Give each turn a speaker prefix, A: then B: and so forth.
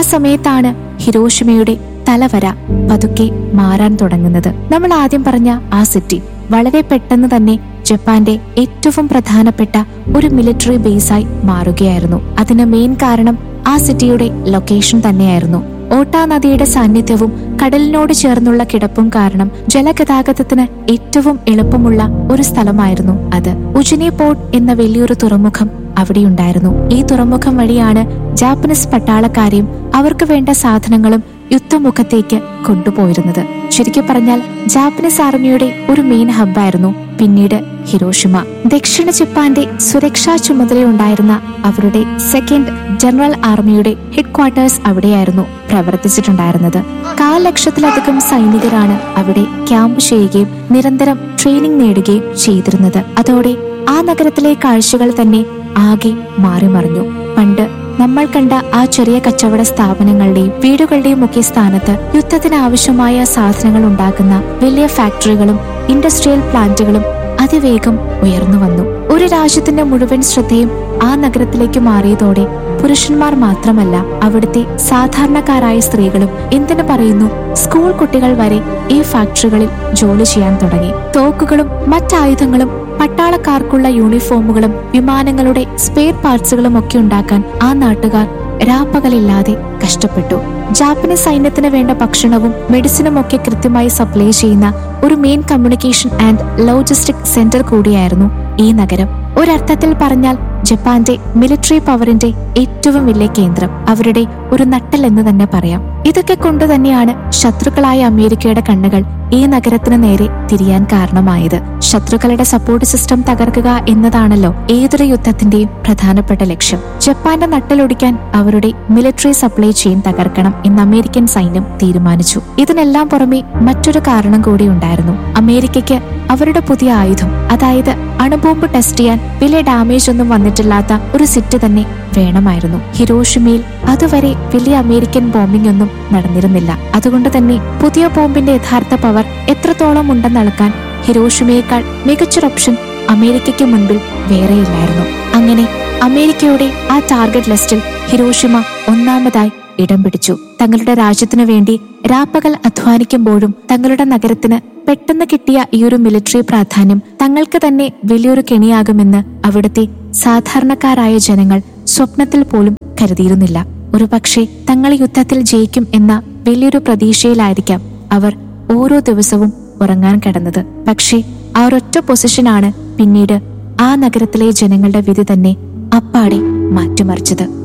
A: സമയത്താണ് ഹിരോഷിമയുടെ തലവര പതുക്കെ മാറാൻ തുടങ്ങുന്നത് നമ്മൾ ആദ്യം പറഞ്ഞ ആ സിറ്റി വളരെ പെട്ടെന്ന് തന്നെ ജപ്പാന്റെ ഏറ്റവും പ്രധാനപ്പെട്ട ഒരു മിലിറ്ററി ബേസായി മാറുകയായിരുന്നു അതിന് മെയിൻ കാരണം ആ സിറ്റിയുടെ ലൊക്കേഷൻ തന്നെയായിരുന്നു ഓട്ടാ നദിയുടെ സാന്നിധ്യവും കടലിനോട് ചേർന്നുള്ള കിടപ്പും കാരണം ജലഗതാഗതത്തിന് ഏറ്റവും എളുപ്പമുള്ള ഒരു സ്ഥലമായിരുന്നു അത് ഉജിനി പോർട്ട് എന്ന വലിയൊരു തുറമുഖം അവിടെയുണ്ടായിരുന്നു ഈ തുറമുഖം വഴിയാണ് ജാപ്പനീസ് പട്ടാളക്കാരെയും അവർക്ക് വേണ്ട സാധനങ്ങളും യുദ്ധമുഖത്തേക്ക് കൊണ്ടുപോയിരുന്നത് ചുരുക്കി പറഞ്ഞാൽ ജാപ്പനീസ് ആർമിയുടെ ഒരു മെയിൻ ഹബ്ബായിരുന്നു പിന്നീട് ഹിരോഷിമ ദക്ഷിണ ജപ്പാന്റെ സുരക്ഷാ ചുമതലയുണ്ടായിരുന്ന അവരുടെ സെക്കൻഡ് ജനറൽ ആർമിയുടെ ഹെഡ് ക്വാർട്ടേഴ്സ് അവിടെയായിരുന്നു പ്രവർത്തിച്ചിട്ടുണ്ടായിരുന്നത് കാൽ ലക്ഷത്തിലധികം സൈനികരാണ് അവിടെ ക്യാമ്പ് ചെയ്യുകയും നിരന്തരം ട്രെയിനിങ് നേടുകയും ചെയ്തിരുന്നത് അതോടെ ആ നഗരത്തിലെ കാഴ്ചകൾ തന്നെ ആകെ മാറിമറിഞ്ഞു പണ്ട് നമ്മൾ കണ്ട ആ ചെറിയ കച്ചവട സ്ഥാപനങ്ങളുടെയും വീടുകളുടെയും ഒക്കെ സ്ഥാനത്ത് യുദ്ധത്തിന് ആവശ്യമായ സാധനങ്ങൾ ഉണ്ടാക്കുന്ന വലിയ ഫാക്ടറികളും ഇൻഡസ്ട്രിയൽ പ്ലാന്റുകളും അതിവേഗം ഉയർന്നു വന്നു ഒരു രാജ്യത്തിന്റെ മുഴുവൻ ശ്രദ്ധയും ആ നഗരത്തിലേക്ക് മാറിയതോടെ പുരുഷന്മാർ മാത്രമല്ല അവിടുത്തെ സാധാരണക്കാരായ സ്ത്രീകളും എന്തിനു പറയുന്നു സ്കൂൾ കുട്ടികൾ വരെ ഈ ഫാക്ടറികളിൽ ജോലി ചെയ്യാൻ തുടങ്ങി തോക്കുകളും മറ്റായുധങ്ങളും പട്ടാളക്കാർക്കുള്ള യൂണിഫോമുകളും വിമാനങ്ങളുടെ സ്പെയർ പാർട്സുകളും ഒക്കെ ഉണ്ടാക്കാൻ ആ നാട്ടുകാർ രാപ്പകലില്ലാതെ കഷ്ടപ്പെട്ടു ജാപ്പനീസ് സൈന്യത്തിന് വേണ്ട ഭക്ഷണവും മെഡിസിനും ഒക്കെ കൃത്യമായി സപ്ലൈ ചെയ്യുന്ന ഒരു main communication and logistic centre കൂടിയായിരുന്നു ഈ നഗരം ഒരർത്ഥത്തിൽ പറഞ്ഞാൽ ജപ്പാന്റെ മിലിറ്ററി പവറിന്റെ ഏറ്റവും വലിയ കേന്ദ്രം അവരുടെ ഒരു നട്ടൽ എന്ന് തന്നെ പറയാം ഇതൊക്കെ കൊണ്ട് തന്നെയാണ് ശത്രുക്കളായ അമേരിക്കയുടെ കണ്ണുകൾ ഈ നഗരത്തിന് നേരെ തിരിയാൻ കാരണമായത് ശത്രുക്കളുടെ സപ്പോർട്ട് സിസ്റ്റം തകർക്കുക എന്നതാണല്ലോ ഏതൊരു യുദ്ധത്തിന്റെയും പ്രധാനപ്പെട്ട ലക്ഷ്യം ജപ്പാന്റെ നട്ടലൊടിക്കാൻ അവരുടെ മിലിറ്ററി സപ്ലൈ ചെയിൻ തകർക്കണം എന്ന് അമേരിക്കൻ സൈന്യം തീരുമാനിച്ചു ഇതിനെല്ലാം പുറമെ മറ്റൊരു കാരണം കൂടി ഉണ്ടായിരുന്നു അമേരിക്കയ്ക്ക് അവരുടെ പുതിയ ആയുധം അതായത് അണുബോംബ് ടെസ്റ്റ് ചെയ്യാൻ വലിയ ഡാമേജ് ഒന്നും വന്നിട്ടില്ലാത്ത ഒരു സിറ്റ് തന്നെ വേണമായിരുന്നു ഹിരോഷിമയിൽ അതുവരെ വലിയ അമേരിക്കൻ ബോംബിംഗ് ഒന്നും നടന്നിരുന്നില്ല അതുകൊണ്ട് തന്നെ പുതിയ ബോംബിന്റെ യഥാർത്ഥ പവർ എത്രത്തോളം ഉണ്ടെന്ന് അളക്കാൻ ഹിരോഷിമയേക്കാൾ മികച്ചൊരു ഓപ്ഷൻ അമേരിക്കയ്ക്ക് മുൻപിൽ വേറെയില്ലായിരുന്നു അങ്ങനെ അമേരിക്കയുടെ ആ ടാർഗറ്റ് ലിസ്റ്റിൽ ഹിരോഷിമ ഒന്നാമതായി ഇടം പിടിച്ചു തങ്ങളുടെ രാജ്യത്തിനു വേണ്ടി രാപ്പകൽ അധ്വാനിക്കുമ്പോഴും തങ്ങളുടെ നഗരത്തിന് പെട്ടെന്ന് കിട്ടിയ ഈ ഒരു മിലിറ്ററി പ്രാധാന്യം തങ്ങൾക്ക് തന്നെ വലിയൊരു കെണിയാകുമെന്ന് അവിടുത്തെ സാധാരണക്കാരായ ജനങ്ങൾ സ്വപ്നത്തിൽ പോലും കരുതിയിരുന്നില്ല ഒരു പക്ഷേ തങ്ങൾ യുദ്ധത്തിൽ ജയിക്കും എന്ന വലിയൊരു പ്രതീക്ഷയിലായിരിക്കാം അവർ ഓരോ ദിവസവും ഉറങ്ങാൻ കിടന്നത് പക്ഷേ ആ ഒരൊറ്റ പൊസിഷനാണ് പിന്നീട് ആ നഗരത്തിലെ ജനങ്ങളുടെ വിധി തന്നെ അപ്പാടെ മാറ്റിമറിച്ചത്